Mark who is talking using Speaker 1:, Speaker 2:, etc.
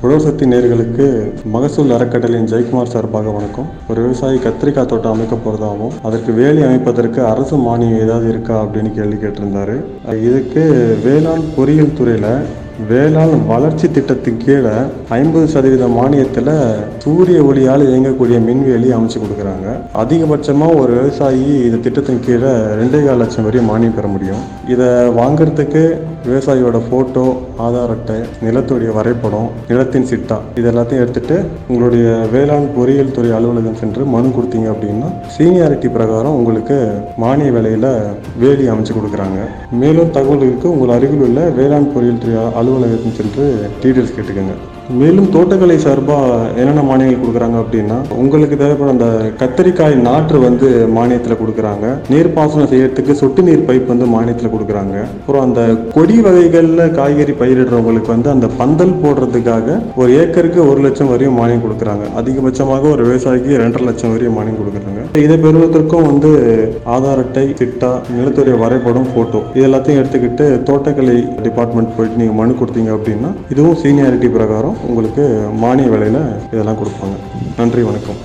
Speaker 1: உழவு சக்தி நேர்களுக்கு மகசூல் அறக்கட்டளையின் ஜெயக்குமார் சார்பாக வணக்கம் ஒரு விவசாயி கத்திரிக்காய் தோட்டம் அமைக்க போகிறதாகவும் அதற்கு வேலி அமைப்பதற்கு அரசு மானியம் ஏதாவது இருக்கா அப்படின்னு கேள்வி கேட்டிருந்தாரு இதுக்கு வேளாண் பொறியியல் துறையில் வேளாண் வளர்ச்சி திட்டத்தின் கீழே ஐம்பது சதவீத மானியத்தில் சூரிய ஒளியால் இயங்கக்கூடிய மின்வேலி அமைச்சு கொடுக்குறாங்க அதிகபட்சமாக ஒரு விவசாயி இந்த திட்டத்தின் கீழே ரெண்டே கால் லட்சம் வரையும் மானியம் பெற முடியும் இதை வாங்குறதுக்கு விவசாயியோட ஃபோட்டோ ஆதார் அட்டை நிலத்துடைய வரைபடம் நிலத்தின் சிட்டா இது எல்லாத்தையும் எடுத்துட்டு உங்களுடைய வேளாண் பொறியியல் துறை அலுவலகம் சென்று மனு கொடுத்தீங்க அப்படின்னா சீனியாரிட்டி பிரகாரம் உங்களுக்கு மானிய விலையில வேலி அமைச்சு கொடுக்குறாங்க மேலும் தகவல்களுக்கு உங்கள் அருகில் உள்ள வேளாண் பொறியியல் துறை அலுவலகத்தில் சென்று டீட்டெயில்ஸ் கேட்டுக்கோங்க மேலும் தோட்டக்கலை சார்பாக என்னென்ன மானியங்கள் கொடுக்குறாங்க அப்படின்னா உங்களுக்கு தேவைப்படும் அந்த கத்தரிக்காய் நாற்று வந்து மானியத்தில் கொடுக்குறாங்க நீர்ப்பாசனம் செய்யறதுக்கு சொட்டு நீர் பைப் வந்து மானியத்தில் கொடுக்குறாங்க அப்புறம் அந்த கொடி வகைகளில் காய்கறி பயிரிடுறவங்களுக்கு வந்து அந்த பந்தல் போடுறதுக்காக ஒரு ஏக்கருக்கு ஒரு லட்சம் வரையும் மானியம் கொடுக்குறாங்க அதிகபட்சமாக ஒரு விவசாயிக்கு ரெண்டரை லட்சம் வரையும் மானியம் கொடுக்குறாங்க இதை பெறுவதற்கும் வந்து ஆதார் அட்டை சிட்டா நிலத்துறை வரைபடம் ஃபோட்டோ இது எல்லாத்தையும் எடுத்துக்கிட்டு தோட்டக்கலை டிபார்ட்மெண்ட் போயிட்டு நீங்கள் மனு கொடுத்தீங்க அப்படின்னா இதுவும் சீனியாரிட்டி பிரகாரம் உங்களுக்கு மானிய விலையில் இதெல்லாம் கொடுப்பாங்க நன்றி வணக்கம்